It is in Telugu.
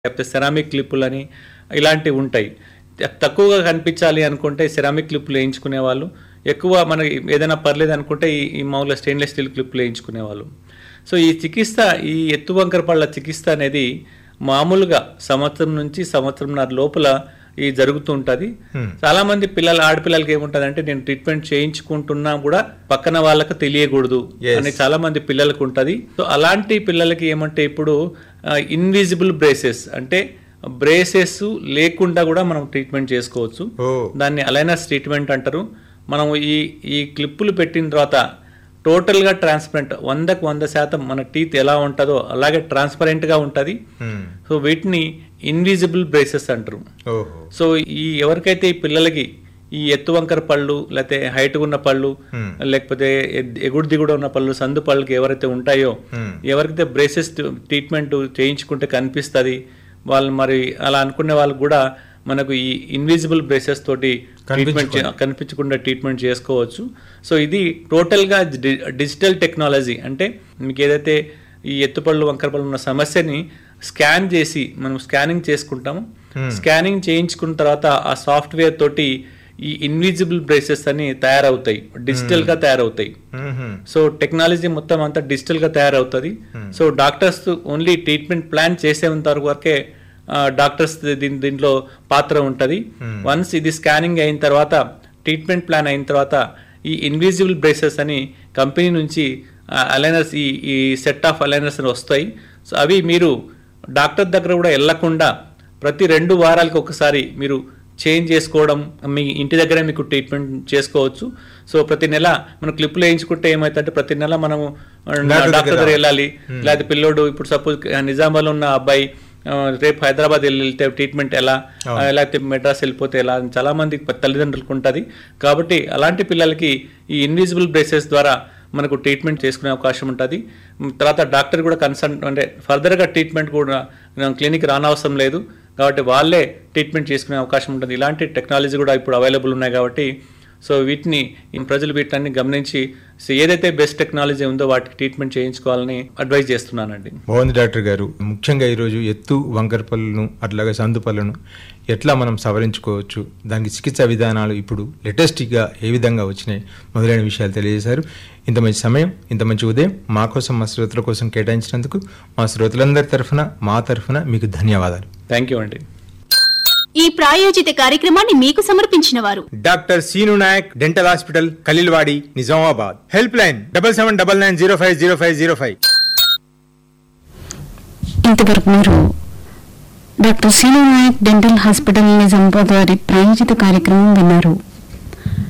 లేకపోతే సెరామిక్ క్లిప్పులని ఇలాంటివి ఉంటాయి త- తక్కువగా కనిపించాలి అనుకుంటే సెరామిక్ క్లిప్పులు వేయించుకునే వాళ్ళు ఎక్కువ మనకి ఏదైనా పర్లేదు అనుకుంటే ఈ ఈ మామూలుగా స్టెయిన్లెస్ స్టీల్ క్లిప్పులు వేయించుకునే వాళ్ళు సో ఈ చికిత్స ఈ ఎత్తు వంకర పళ్ళ చికిత్స అనేది మామూలుగా సంవత్సరం నుంచి సంవత్సరంన్నర లోపల ఈ జరుగుతూ ఉంటుంది చాలా మంది పిల్లలు ఆడపిల్లలకి ఏముంటుంది నేను ట్రీట్మెంట్ చేయించుకుంటున్నా కూడా పక్కన వాళ్ళకి తెలియకూడదు Yes. అని చాలా మంది పిల్లలకు ఉంటుంది సో అలాంటి పిల్లలకి ఏమంటే ఇప్పుడు ఇన్విజిబుల్ బ్రేసెస్ అంటే బ్రేసెస్ లేకుండా కూడా మనం ట్రీట్మెంట్ చేసుకోవచ్చు ఓ దాన్ని అలైనస్ ట్రీట్మెంట్ అంటారు మనం ఈ ఈ క్లిప్పులు పెట్టిన తర్వాత టోటల్గా ట్రాన్స్పరెంట్ వందకు వంద శాతం మన టీత్ ఎలా ఉంటుందో అలాగే ట్రాన్స్పరెంట్గా ఉంటుంది Hmm. సో వీటిని ఇన్విజిబుల్ బ్రేసెస్ అంటారు ఓహో సో ఈ ఎవరికైతే ఈ పిల్లలకి ఈ ఎత్తు వంకర పళ్ళు లేకపోతే హైట్ ఉన్న పళ్ళు Hmm. లేకపోతే ఎద్- ఎగుడు దిగుడు ఉన్న పళ్ళు సందు పళ్ళకి ఎవరైతే ఉంటాయో Hmm. ఎవరికైతే బ్రేసెస్ ట్రీట్మెంట్ చేయించుకుంటే కనిపిస్తుంది వాళ్ళు మరి అలా అనుకునే వాళ్ళు కూడా మనకు ఈ ఇన్విజిబుల్ బ్రేసెస్ తోటి ట్రీట్మెంట్ చే- కనిపించకుండా ట్రీట్మెంట్ చేసుకోవచ్చు సో ఇది టోటల్గా డి- డిజిటల్ టెక్నాలజీ అంటే మీకు ఏదైతే ఈ ఎత్తుపళ్ళు వంకరపళ్ళు ఉన్న సమస్యని స్కాన్ చేసి మనం స్కానింగ్ చేసుకుంటాము స్కానింగ్ చేయించుకున్న తర్వాత ఆ సాఫ్ట్వేర్ తోటి ఈ ఇన్విజిబుల్ బ్రేసెస్ అని తయారవుతాయి డిజిటల్ గా తయారవుతాయి మ్మ్హ్మ్. సో టెక్నాలజీ మొత్తం అంతా డిజిటల్ గా తయారవుతుంది so doctors only treatment plan చేసేంత వరకు వరకే డాక్టర్స్ దీని దీంట్లో పాత్ర ఉంటుంది వన్స్ ఇది స్కానింగ్ అయిన తర్వాత ట్రీట్మెంట్ ప్లాన్ అయిన తర్వాత ఈ ఇన్విజిబుల్ బ్రేసెస్ అని కంపెనీ నుంచి అలైనర్స్ ఈ ఈ సెట్ ఆఫ్ అలైనర్స్ అని వస్తాయి సో అవి మీరు డాక్టర్ దగ్గర కూడా వెళ్లకుండా ప్రతి రెండు వారాలకు ఒకసారి మీరు చేంజ్ చేసుకోవడం మీ ఇంటి దగ్గరే మీకు ట్రీట్మెంట్ చేసుకోవచ్చు సో ప్రతి నెల మనం క్లిప్లు వేయించుకుంటే ఏమైతుందంటే ప్రతి నెల మనము ఆ, డాక్టర్ డాక్టర్ దగ్గర దగ్గర వెళ్ళాలి లేకపోతే పిల్లోడు ఇప్పుడు సపోజ్ నిజామాబాద్లో ఉన్న అబ్బాయి ఆ, రేపు హైదరాబాద్ వెళ్ళి వెళ్తే ట్రీట్మెంట్ ఎలా ఆ, లేకపోతే మెడ్రాస్ వెళ్ళిపోతే ఎలా అని చాలా మంది తల్లిదండ్రులకు ఉంటుంది కాబట్టి అలాంటి పిల్లలకి ఈ ఇన్విజిబుల్ బ్రేసెస్ ద్వారా మనకు ట్రీట్మెంట్ చేసుకునే అవకాశం ఉంటుంది మ్, తర్వాత డాక్టర్ కూడా కన్సల్ట్ అంటే ఫర్దర్గా ట్రీట్మెంట్ కూడా క్లినిక్ రానవసరం లేదు కాబట్టి వాళ్ళే ట్రీట్మెంట్ చేసుకునే అవకాశం ఉంటుంది ఇలాంటి టెక్నాలజీ కూడా ఇప్పుడు అవైలబుల్ ఉన్నాయి కాబట్టి సో వీటిని ఈ ప్రజలు వీటిని గమనించి సో ఏదైతే బెస్ట్ టెక్నాలజీ ఉందో వాటికి ట్రీట్మెంట్ చేయించుకోవాలని అడ్వైజ్ చేస్తున్నానండి బాగుంది డాక్టర్ గారు ముఖ్యంగా ఈరోజు ఎత్తు వంకర పళ్ళను అట్లాగే సందు పళ్ళను ఎట్లా మనం సవరించుకోవచ్చు దానికి చికిత్సా విధానాలు ఇప్పుడు లేటెస్ట్గా ఏ విధంగా వచ్చినాయి మొదలైన విషయాలు తెలియజేశారు ఇంత మంచి సమయం ఇంత మంచి ఉదయం మా కోసం మా శ్రోతల కోసం కేటాయించినందుకు మా శ్రోతలందరి తరఫున మా తరఫున మీకు ధన్యవాదాలు థ్యాంక్ యూ అండి ఈ ప్రాయోజిత కార్యక్రమాన్ని మీకు సమర్పించిన వారు doctor Seenu Nayak dental hospital Khaleelwadi Nizamabad help line double seven double nine zero five zero five zero five ఇంతవరకు మీరు doctor Seenu Nayak dental hospital Nizamabad వారి ప్రాయోజిత కార్యక్రమం విన్నారు